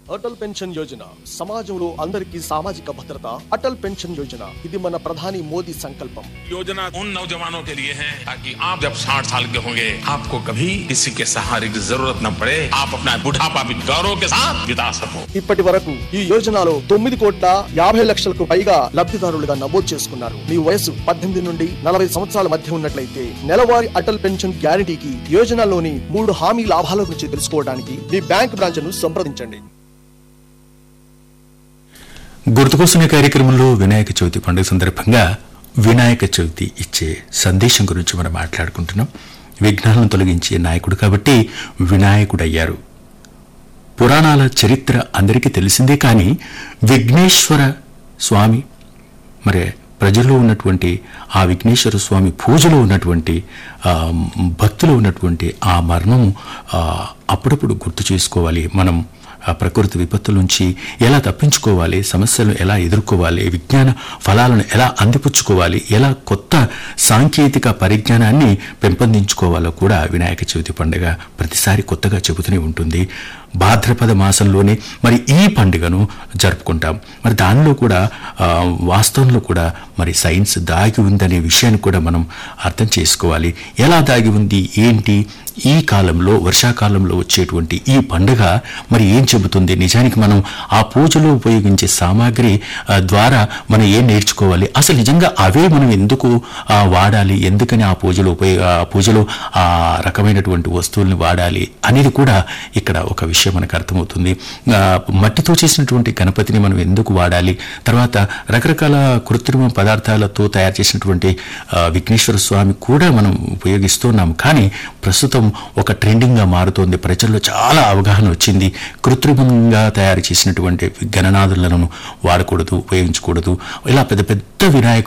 Atal pension Yojana సమాజంలో అందరికీ సామాజిక భద్రత అటల్ పెన్షన్ యోజన ఇది మన ప్రధాని మోదీ సంకల్పం योजना उन नौजवानों के लिए है ताकि आप जब 60 साल के होंगे आपको कभी किसी के सहारे की जरूरत न पड़े आप अपना बुढ़ापा भी गौरव के साथ बिता सको ఇప్పటి వరకు ఈ యోజనలో తొమ్మిది కోట్ల యాభై లక్షలకు పైగా లబ్ధిదారులుగా నమోదు చేసుకున్నారు మీ వయసు పద్దెనిమిది నుండి నలభై సంవత్సరాల మధ్య ఉన్నట్లయితే నెలవారీ అటల్ పెన్షన్ గ్యారంటీకి యోజనలోని మూడు హామీ లాభాల గురించి తెలుసుకోవడానికి మీ బ్యాంక్ బ్రాంచ్ను సంప్రదించండి గుర్తుకొస్తున్న కార్యక్రమంలో వినాయక చవితి పండుగ సందర్భంగా వినాయక చవితి ఇచ్చే సందేశం గురించి మనం మాట్లాడుకుంటున్నాం విఘ్నాలను తొలగించే నాయకుడు కాబట్టి వినాయకుడయ్యారు పురాణాల చరిత్ర అందరికీ తెలిసిందే కానీ విఘ్నేశ్వర స్వామి మరి ప్రజల్లో ఉన్నటువంటి ఆ విఘ్నేశ్వర స్వామి పూజలో ఉన్నటువంటి ఆ, భక్తిలో ఉన్నటువంటి ఆ మర్మం ఆ, అప్పుడప్పుడు గుర్తు చేసుకోవాలి మనం ఆ ప్రకృతి విపత్తుల నుంచి ఎలా తప్పించుకోవాలి సమస్యలను ఎలా ఎదుర్కోవాలి విజ్ఞాన ఫలాలను ఎలా అందిపుచ్చుకోవాలి ఎలా కొత్త సాంకేతిక పరిజ్ఞానాన్ని పెంపొందించుకోవాలో కూడా వినాయక చవితి పండుగ ప్రతిసారి కొత్తగా చెబుతూనే ఉంటుంది భాద్రపద మాసంలోనే మరి ఈ పండుగను జరుపుకుంటాం మరి దానిలో కూడా ఆ, వాస్తవంలో కూడా మరి సైన్స్ దాగి ఉందనే విషయాన్ని కూడా మనం అర్థం చేసుకోవాలి ఎలా దాగి ఉంది ఏంటి ఈ కాలంలో వర్షాకాలంలో వచ్చేటువంటి ఈ పండుగ మరి ఏం చెబుతుంది నిజానికి మనం ఆ పూజలో ఉపయోగించే సామాగ్రి ఆ, ద్వారా మనం ఏం నేర్చుకోవాలి అసలు నిజంగా అవే మనం ఎందుకు ఆ, వాడాలి ఎందుకని ఆ పూజలో ఉపయోగ ఆ పూజలో ఆ రకమైనటువంటి వస్తువుల్ని వాడాలి అనేది కూడా ఇక్కడ ఒక విషయం మనకు అర్థమవుతుంది ఆ, మట్టితో చేసినటువంటి గణపతిని మనం ఎందుకు వాడాలి తర్వాత రకరకాల కృత్రిమ పదార్థాలతో తయారు చేసినటువంటి ఆ, విఘ్నేశ్వర స్వామి కూడా మనం ఉపయోగిస్తున్నాం కానీ ప్రస్తుతం ఒక ట్రెండింగ్గా మారుతోంది ప్రజల్లో చాలా అవగాహన వచ్చింది కృత్రిమంగా తయారు చేసినటువంటి గణనాథులను వాడకూడదు ఉపయోగించకూడదు ఇలా పెద్ద పెద్ద వినాయక